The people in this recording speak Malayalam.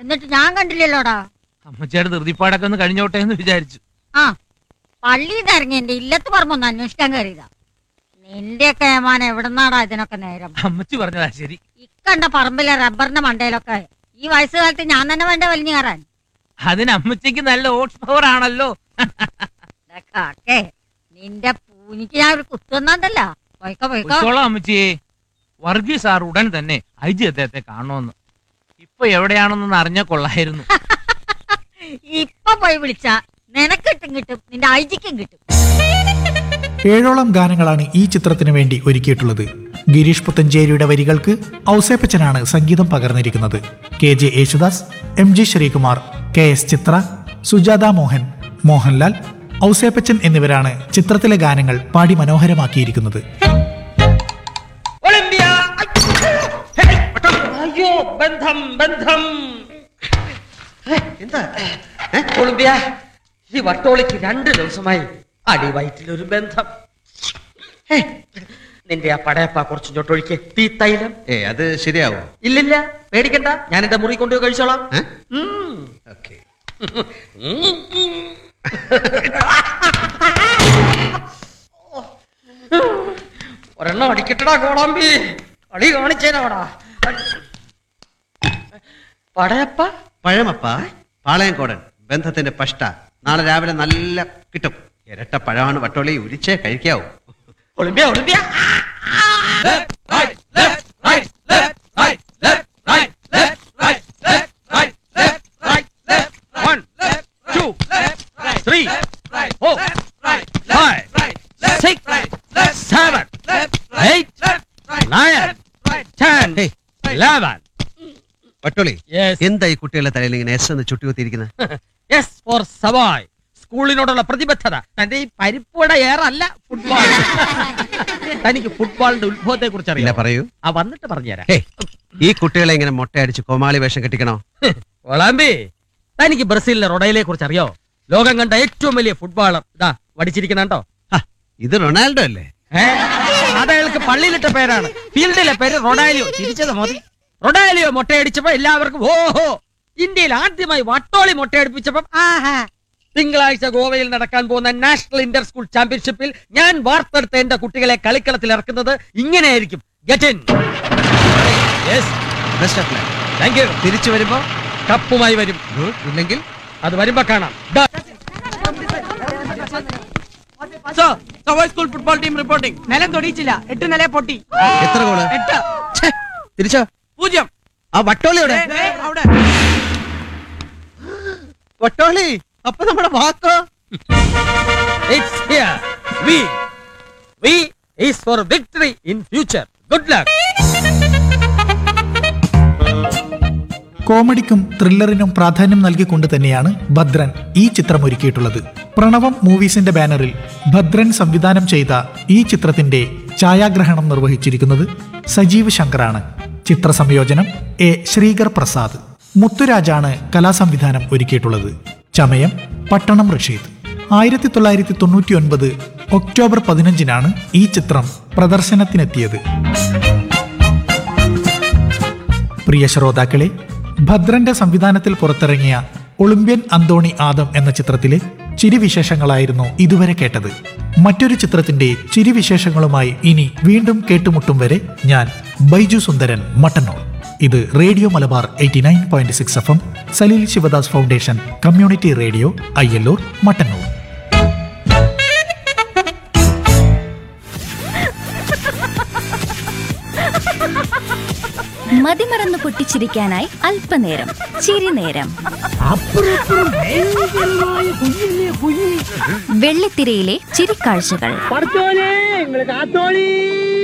എന്നിട്ട് ഞാൻ കണ്ടില്ലല്ലോടാ അമ്മച്ചിയുടെ ധൃതിപ്പാടൊക്കെ ഒന്ന് കഴിഞ്ഞോട്ടെ എന്ന് വിചാരിച്ചു ആ പള്ളിയിൽ നിന്ന് ഇറങ്ങി എന്റെ ഇല്ലത്ത് പറമ്പൊന്ന് അന്വേഷിക്കാൻ കയറിയതാ നിന്റെയൊക്കെ ഏമാൻ എവിടുന്നാടാ ഇതിനൊക്കെ നേരം അമ്മച്ചി പറഞ്ഞതാ ശരി ഇക്കണ്ട പറമ്പിലെ റബ്ബറിന്റെ മണ്ടയിലൊക്കെ ഈ വയസ്സുകാലത്ത് ഞാൻ തന്നെ വേണ്ട വലിഞ്ഞു കയറാൻ അതിന് അമ്മച്ചിക്ക് നല്ല ഓട്സ് പവർ ആണല്ലോ ദേ കാക്കേ നിന്റെ പൂനിക്ക് ഞാൻ ഒരു കുത്തുന്നതല്ല പോയിക്കോ പോയിക്കോ ഉച്ചോളം അമ്മച്ചിയെ വർഗീസ് സാർ ഉടൻ തന്നെ ഐ ജി അദ്ദേഹത്തെ കാണുമെന്ന് ഇപ്പൊ എവിടെയാണെന്നൊന്ന് അറിഞ്ഞ കൊള്ളായിരുന്നു ഇപ്പൊ പോയി വിളിച്ച നിനക്കിട്ടും കിട്ടും നിന്റെ ഐജിക്കും കിട്ടും ഏഴോളം ഗാനങ്ങളാണ് ഈ ചിത്രത്തിന് വേണ്ടി ഒരുക്കിയിട്ടുള്ളത് ഗിരീഷ് പുത്തഞ്ചേരിയുടെ വരികൾക്ക് ഔസേപ്പച്ചനാണ് സംഗീതം പകർന്നിരിക്കുന്നത് K J Yesudas M G Sreekumar K S Chithra Sujatha Mohan Mohanlal Ouseppachan എന്നിവരാണ് ചിത്രത്തിലെ ഗാനങ്ങൾ പാടി മനോഹരമാക്കിയിരിക്കുന്നത് അയ്യോ ബന്ധം ബന്ധം എന്താ ഒളിമ്പിയ ഈ വട്ടോളിക്ക് രണ്ട് ദിവസമായി അടിവയറ്റിലൊരു ബന്ധം ഹേ, നിന്റെ ആ പടയപ്പ കുറച്ച് ഇങ്ങോട്ടൊഴിക്ക് തീത്തൈലം ഏ അത് ശരിയാവോ ഇല്ലില്ല പേടിക്കണ്ട ഞാൻ എന്റെ മുറി കൊണ്ടുപോയി കഴിച്ചോളാം ഏ? ഉം. ഓക്കെ ഒരെണ്ണം അടിക്കട്ടടാ കോളാമ്പി കളി കാണിച്ചേനാടാ പടയപ്പ പഴമപ്പ പാളയംകോടൻ ബന്ധത്തിന്റെ പഷ്ട നാളെ രാവിലെ നല്ല കിട്ടും ഇരട്ട പഴമാണ് വട്ടോളി ഉരിച്ചേ കഴിക്കാവൂ Olympia Olympia One, two, three, four, five, six, seven, eight, nine, ten, eleven. വട്ടോളി Yes. എന്താ ഈ കുട്ടികളുടെ തലയിൽ ഇങ്ങനെ എസ് എന്ന് ചുട്ടികുത്തിയിരിക്കുന്നത് Yes for സവായ് സ്കൂളിനോടുള്ള പ്രതിബദ്ധത തന്റെ ഈ പരിപ്പുവട ഏറല്ല ഫുട്ബോൾ തനിക്ക് ഫുട്ബോളിന്റെ ഉത്ഭവത്തെ കുറിച്ച് ഇല്ല അറിയാം പറയൂ ആ വന്നിട്ട് പറഞ്ഞുതരാം ഹേ ഈ കുട്ടികളെ ഇങ്ങനെ മൊട്ടയടിച്ച് കോമാളി വേഷം കെട്ടിക്കണോ ഒളാമ്പി തനിക്ക് ബ്രസീലിലെ റൊഡയിലെ കുറിച്ച് അറിയോ ലോകം കണ്ട ഏറ്റവും വലിയ ഫുട്ബോളർ ഇതാ വടിച്ചിരിക്കുന്നുണ്ടോ ഹ, ഇത് റൊണാൾഡോ അല്ലേ ഏ? അതയാൾക്ക് പള്ളിയിലിട്ട പേരാണ് ഫീൽഡിലെ പേര് റൊഡാലിയോ ചിരിച്ചത് മതി റൊഡാലിയോ മുട്ടയടിച്ചപ്പോ എല്ലാവർക്കും ഓഹോ ഇന്ത്യയിൽ ആദ്യമായി വട്ടോളി മുട്ടയടിപ്പിച്ചപ്പോ ആഹാ തിങ്കളാഴ്ച ഗോവയിൽ നടക്കാൻ പോകുന്ന നാഷണൽ ഇന്റർ സ്കൂൾ ചാമ്പ്യൻഷിപ്പിൽ ഞാൻ വാർത്തെടുത്ത എന്റെ കുട്ടികളെ കളിക്കളത്തിൽ ഇറക്കുന്നത് ഇങ്ങനെയായിരിക്കും get in best of luck thank you തിരിച്ചു വരുമ്പോ കപ്പുമായി വരും ഗുഡ് ഇല്ലെങ്കിൽ അത് വരുമ്പോ കാണാം സ്കൂൾ ഫുട്ബോൾ ടീം റിപ്പോർട്ടിംഗ് നിലം തൊടിയിച്ചില്ല എട്ട് നില പൊട്ടി എത്ര ഗോള് എട്ട് ഛെ, തിരിച്ചോ പൂജ്യം ആ വട്ടോളിയുടെ ദേ, അവിടെ വട്ടോളി അപ്പൊ നമ്മുടെ വാക്കോ It's here. We. We is for victory in future. Good luck. കോമഡിക്കും ത്രില്ലറിനും പ്രാധാന്യം നൽകിക്കൊണ്ട് തന്നെയാണ് ഭദ്രൻ ഈ ചിത്രം ഒരുക്കിയിട്ടുള്ളത് പ്രണവം മൂവീസിന്റെ ബാനറിൽ ഭദ്രൻ സംവിധാനം ചെയ്ത ഈ ചിത്രത്തിന്റെ ഛായാഗ്രഹണം നിർവഹിച്ചിരിക്കുന്നത് സജീവ് ശങ്കറാണ് ചിത്ര സംയോജനം എ ശ്രീകർ പ്രസാദ് മുത്തുരാജാണ് കലാസംവിധാനം ഒരുക്കിയിട്ടുള്ളത് ചമയം പട്ടണം റഷീദ് ആയിരത്തി തൊള്ളായിരത്തി തൊണ്ണൂറ്റി ഒൻപത് ഒക്ടോബർ പതിനഞ്ചിനാണ് ഈ ചിത്രം പ്രദർശനത്തിനെത്തിയത് പ്രിയ ശ്രോതാക്കളെ ഭദ്രന്റെ സംവിധാനത്തിൽ പുറത്തിറങ്ങിയ ഒളിമ്പ്യൻ അന്തോണി ആദം എന്ന ചിത്രത്തിലെ ചിരിവിശേഷങ്ങളായിരുന്നു ഇതുവരെ കേട്ടത് മറ്റൊരു ചിത്രത്തിന്റെ ചിരിവിശേഷങ്ങളുമായി ഇനി വീണ്ടും കേട്ടുമുട്ടും വരെ ഞാൻ ബൈജു സുന്ദരൻ മട്ടന്നൂർ ഇത് radio Malabar eighty nine point six F M Saleel Sivadas foundation community radio Ayyallur Mattannur മതിമറന്ന് പൊട്ടിച്ചിരിക്കാനായി അല്പനേരം ചിരിനേരം വെള്ളിത്തിരയിലെ ചിരിക്കാഴ്ചകൾ